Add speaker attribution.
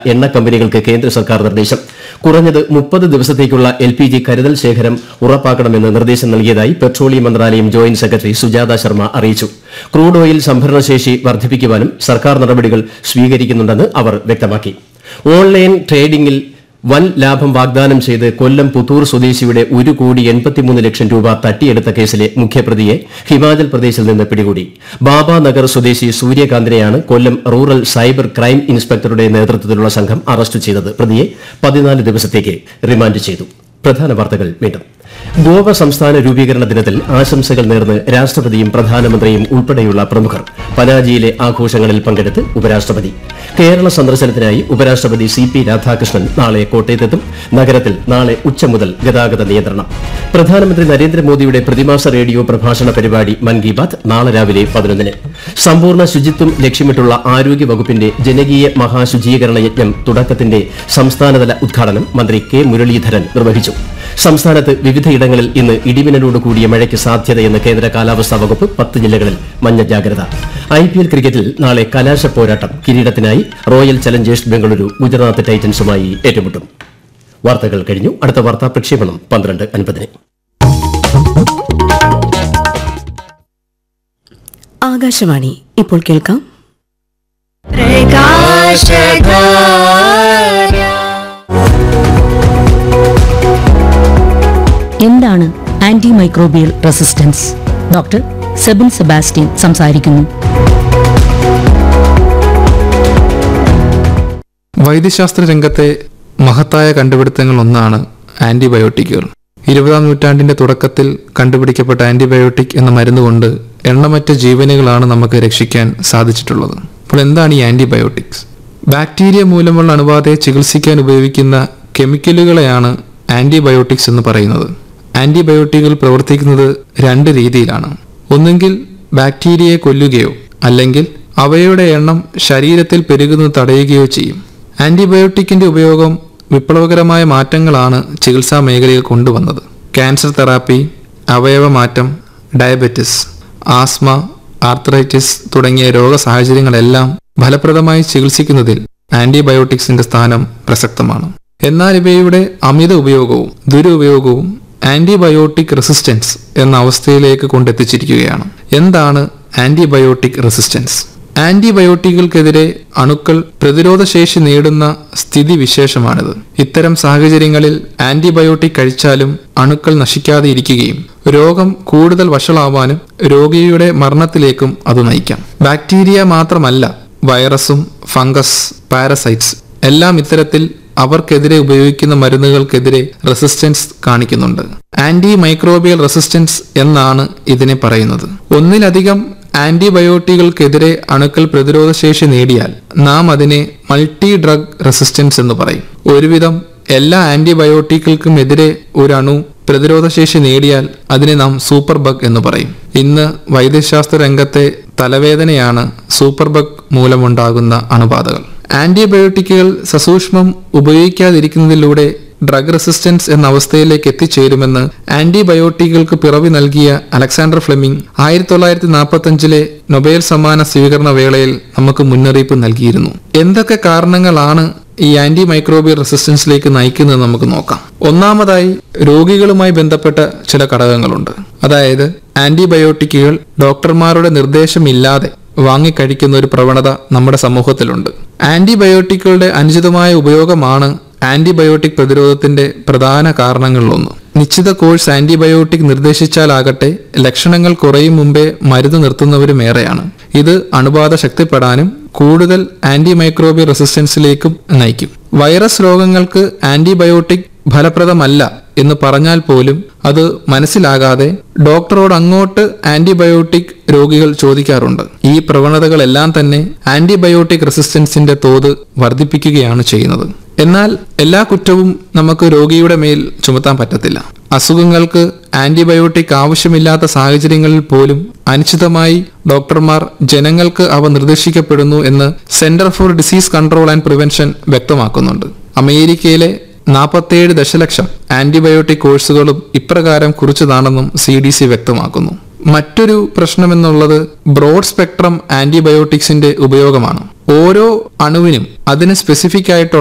Speaker 1: എണ്ണ കമ്പനികൾക്ക് കേന്ദ്ര സർക്കാർ നിർദ്ദേശം കുറഞ്ഞത് മുപ്പത് ദിവസത്തേക്കുള്ള എൽ പി ജി കരുതൽ ശേഖരം ഉറപ്പാക്കണമെന്ന് നിർദ്ദേശം നൽകിയതായി പെട്രോളിയം മന്ത്രാലയം ജോയിന്റ് സെക്രട്ടറി സുജാത ശർമ്മ അറിയിച്ചു ക്രൂഡ് ഓയിൽ സംഭരണശേഷി വർദ്ധിപ്പിക്കുവാനും സർക്കാർ നടപടികൾ സ്വീകരിക്കുന്നുണ്ടെന്ന് അവർ വ്യക്തമാക്കി ഓൺലൈൻ ട്രേഡിംഗിൽ വൻ ലാഭം വാഗ്ദാനം ചെയ്ത് കൊല്ലം പുത്തൂർ സ്വദേശിയുടെ ഒരു കോടി എൺപത്തിമൂന്ന് ലക്ഷം രൂപ തട്ടിയെടുത്ത കേസിലെ മുഖ്യപ്രതിയെ ഹിമാചൽ പ്രദേശിൽ നിന്ന് പിടികൂടി ബാബാനഗർ സ്വദേശി സൂര്യകാന്തിനെയാണ് കൊല്ലം റൂറൽ സൈബർ ക്രൈം ഇൻസ്പെക്ടറുടെ നേതൃത്വത്തിലുള്ള സംഘം അറസ്റ്റ് ചെയ്തത് പ്രതിയെ പതിനാല് ദിവസത്തേക്ക് റിമാൻഡ് ചെയ്തു പ്രധാന വാർത്തകൾ വീണ്ടും ഗോവ സംസ്ഥാന രൂപീകരണ ദിനത്തിൽ ആശംസകൾ നേർന്ന് രാഷ്ട്രപതിയും പ്രധാനമന്ത്രിയും ഉൾപ്പെടെയുള്ള പ്രമുഖർ പനാജിയിലെ ആഘോഷങ്ങളിൽ പങ്കെടുത്ത് ഉപരാഷ്ട്രപതി കേരള സന്ദർശനത്തിനായി ഉപരാഷ്ട്രപതി സി പി രാധാകൃഷ്ണൻ നാളെ കോട്ടയത്തെത്തും നഗരത്തിൽ നാളെ ഉച്ച മുതൽ ഗതാഗത നിയന്ത്രണം പ്രധാനമന്ത്രി നരേന്ദ്രമോദിയുടെ പ്രതിമാസ റേഡിയോ പ്രഭാഷണ പരിപാടി മൻ കി ബാത് നാളെ രാവിലെ പതിനൊന്നിന് സമ്പൂർണ്ണ ശുചിത്വം ലക്ഷ്യമിട്ടുള്ള ആരോഗ്യ വകുപ്പിന്റെ ജനകീയ മഹാശുചീകരണ യജ്ഞം തുടക്കത്തിന്റെ സംസ്ഥാനതല ഉദ്ഘാടനം മന്ത്രി കെ മുരളീധരൻ നിർവഹിച്ചു സംസ്ഥാനത്ത് വിവിധയിടങ്ങളിൽ ഇന്ന് ഇടിമിന്നലോട് കൂടിയ മഴയ്ക്ക് സാധ്യതയെന്ന് കേന്ദ്ര കാലാവസ്ഥാ വകുപ്പ് പത്ത് ജില്ലകളിൽ മഞ്ഞ ജാഗ്രത ഐ പി എൽ ക്രിക്കറ്റിൽ നാളെ കലാശ പോരാട്ടം കിരീടത്തിനായി റോയൽ ചലഞ്ചേഴ്സ് ബംഗളൂരു ഗുജറാത്ത് ടൈറ്റൻസുമായി ഏറ്റുമുട്ടും വാർത്തകൾ കഴിഞ്ഞു അടുത്ത വാർത്താ പ്രക്ഷേപണം പന്ത്രണ്ട് അൻപതിന്
Speaker 2: ആകാശവാണി ഇപ്പോൾ കേൾക്കാം
Speaker 3: എന്താണ് anti microbial resistance doctor Sebin Sebastian സംസാരിക്കുന്നു
Speaker 4: വൈദ്യശാസ്ത്ര രംഗത്തെ മഹത്തായ കണ്ടുപിടുത്തങ്ങൾ ഒന്നാണ് ആന്റിബയോട്ടിക്കുകൾ ഇരുപതാം നൂറ്റാണ്ടിന്റെ തുടക്കത്തിൽ കണ്ടുപിടിക്കപ്പെട്ട ആന്റിബയോട്ടിക് എന്ന മരുന്നുകൊണ്ട് എണ്ണമറ്റ ജീവനുകളാണ് നമുക്ക് രക്ഷിക്കാൻ സാധിച്ചിട്ടുള്ളത് അപ്പോൾ എന്താണ് ഈ ആന്റിബയോട്ടിക്സ് ബാക്ടീരിയ മൂലമുള്ള അണുബാധയെ ചികിത്സിക്കാൻ ഉപയോഗിക്കുന്ന കെമിക്കലുകളെയാണ് ആന്റിബയോട്ടിക്സ് എന്ന് പറയുന്നത് ആന്റിബയോട്ടിക്കുകൾ പ്രവർത്തിക്കുന്നത് രണ്ട് രീതിയിലാണ് ഒന്നുകിൽ ബാക്ടീരിയയെ കൊല്ലുകയോ അല്ലെങ്കിൽ അവയുടെ എണ്ണം ശരീരത്തിൽ പെരുകുന്നത് തടയുകയോ ചെയ്യും ആന്റിബയോട്ടിക്കിന്റെ ഉപയോഗം വിപ്ലവകരമായ മാറ്റങ്ങളാണ് ചികിത്സാ മേഖലയിൽ കൊണ്ടുവന്നത് ക്യാൻസർ തെറാപ്പി അവയവമാറ്റം ഡയബറ്റിസ് ആസ്മ ആർത്രൈറ്റിസ് തുടങ്ങിയ രോഗസാഹചര്യങ്ങളെല്ലാം ഫലപ്രദമായി ചികിത്സിക്കുന്നതിൽ ആന്റിബയോട്ടിക്സിന്റെ സ്ഥാനം പ്രസക്തമാണ് എന്നാൽ ഇവയുടെ അമിത ഉപയോഗവും ദുരുപയോഗവും ആന്റിബയോട്ടിക് റെസിസ്റ്റൻസ് എന്ന അവസ്ഥയിലേക്ക് കൊണ്ടെത്തിച്ചിരിക്കുകയാണ് എന്താണ് ആന്റിബയോട്ടിക് റെസിസ്റ്റൻസ് ആന്റിബയോട്ടിക്കുകൾക്കെതിരെ അണുക്കൾ പ്രതിരോധശേഷി നേടുന്ന സ്ഥിതി വിശേഷമാണിത് ഇത്തരം സാഹചര്യങ്ങളിൽ ആന്റിബയോട്ടിക് കഴിച്ചാലും അണുക്കൾ നശിക്കാതെ ഇരിക്കുകയും രോഗം കൂടുതൽ വഷളാവാനും രോഗിയുടെ മരണത്തിലേക്കും അത് നയിക്കാം ബാക്ടീരിയ മാത്രമല്ല വൈറസും ഫംഗസ് പാരസൈറ്റ്സ് എല്ലാം ഇത്തരത്തിൽ അവർക്കെതിരെ ഉപയോഗിക്കുന്ന മരുന്നുകൾക്കെതിരെ റെസിസ്റ്റൻസ് കാണിക്കുന്നുണ്ട് ആന്റി മൈക്രോബിയൽ റെസിസ്റ്റൻസ് എന്നാണ് ഇതിനെ പറയുന്നത് ഒന്നിലധികം ആന്റിബയോട്ടികൾക്കെതിരെ അണുക്കൾ പ്രതിരോധശേഷി നേടിയാൽ നാം അതിനെ മൾട്ടി ഡ്രഗ് റെസിസ്റ്റൻസ് എന്ന് പറയും ഒരുവിധം എല്ലാ ആന്റിബയോട്ടിക്കുകൾക്കും എതിരെ ഒരു അണു പ്രതിരോധശേഷി നേടിയാൽ അതിനെ നാം സൂപ്പർ ബഗ് എന്ന് പറയും ഇന്ന് വൈദ്യശാസ്ത്ര രംഗത്തെ തലവേദനയാണ് സൂപ്പർ ബഗ് മൂലമുണ്ടാകുന്ന അണുബാധകൾ ആന്റിബയോട്ടിക്കുകൾ സസൂക്ഷ്മം ഉപയോഗിക്കാതിരിക്കുന്നതിലൂടെ ഡ്രഗ് റെസിസ്റ്റൻസ് എന്ന അവസ്ഥയിലേക്ക് എത്തിച്ചേരുമെന്ന് ആന്റിബയോട്ടിക്കുകൾക്ക് പിറവി നൽകിയ അലക്സാണ്ടർ ഫ്ലെമിംഗ് ആയിരത്തി തൊള്ളായിരത്തി നാൽപ്പത്തി അഞ്ചിലെ നൊബേൽ സമ്മാന സ്വീകരണ വേളയിൽ നമുക്ക് മുന്നറിയിപ്പ് നൽകിയിരുന്നു എന്തൊക്കെ കാരണങ്ങളാണ് ഈ ആന്റി മൈക്രോബിയൽ റെസിസ്റ്റൻസിലേക്ക് നയിക്കുന്നത് നമുക്ക് നോക്കാം ഒന്നാമതായി രോഗികളുമായി ബന്ധപ്പെട്ട ചില ഘടകങ്ങളുണ്ട് അതായത് ആന്റിബയോട്ടിക്കുകൾ ഡോക്ടർമാരുടെ നിർദ്ദേശമില്ലാതെ വാങ്ങിക്കഴിക്കുന്ന ഒരു പ്രവണത നമ്മുടെ സമൂഹത്തിലുണ്ട് ആന്റിബയോട്ടിക്കുകളുടെ അനുചിതമായ ഉപയോഗമാണ് ആന്റിബയോട്ടിക് പ്രതിരോധത്തിന്റെ പ്രധാന കാരണങ്ങളിലൊന്ന് നിശ്ചിത കോഴ്സ് ആന്റിബയോട്ടിക് നിർദ്ദേശിച്ചാലാകട്ടെ ലക്ഷണങ്ങൾ കുറയും മുമ്പേ മരുന്ന് നിർത്തുന്നവരും ഏറെയാണ് ഇത് അണുബാധ ശക്തിപ്പെടാനും കൂടുതൽ ആന്റി മൈക്രോബിയൽ റെസിസ്റ്റൻസിലേക്കും നയിക്കും വൈറസ് രോഗങ്ങൾക്ക് ആന്റിബയോട്ടിക് ഫലപ്രദമല്ല എന്ന് പറഞ്ഞാൽ പോലും അത് മനസ്സിലാകാതെ ഡോക്ടറോട് അങ്ങോട്ട് ആന്റിബയോട്ടിക് രോഗികൾ ചോദിക്കാറുണ്ട് ഈ പ്രവണതകളെല്ലാം തന്നെ ആന്റിബയോട്ടിക് റെസിസ്റ്റൻസിന്റെ തോത് വർദ്ധിപ്പിക്കുകയാണ് ചെയ്യുന്നത് എന്നാൽ എല്ലാ കുറ്റവും നമുക്ക് രോഗിയുടെ മേൽ ചുമത്താൻ പറ്റത്തില്ല അസുഖങ്ങൾക്ക് ആന്റിബയോട്ടിക് ആവശ്യമില്ലാത്ത സാഹചര്യങ്ങളിൽ പോലും അനിശ്ചിതമായി ഡോക്ടർമാർ ജനങ്ങൾക്ക് അവ നിർദ്ദേശിക്കപ്പെടുന്നു എന്ന് centre for disease control and prevention വ്യക്തമാക്കുന്നുണ്ട് അമേരിക്കയിലെ നാൽപ്പത്തേഴ് ദശലക്ഷം ആന്റിബയോട്ടിക് കോഴ്സുകളും ഇപ്രകാരം കുറിച്ചതാണെന്നും സി ഡി സി വ്യക്തമാക്കുന്നു മറ്റൊരു പ്രശ്നമെന്നുള്ളത് ബ്രോഡ് സ്പെക്ട്രം ആന്റിബയോട്ടിക്സിന്റെ ഉപയോഗമാണ് ഓരോ അണുവിനും അതിന് സ്പെസിഫിക് ആയിട്ടുള്ള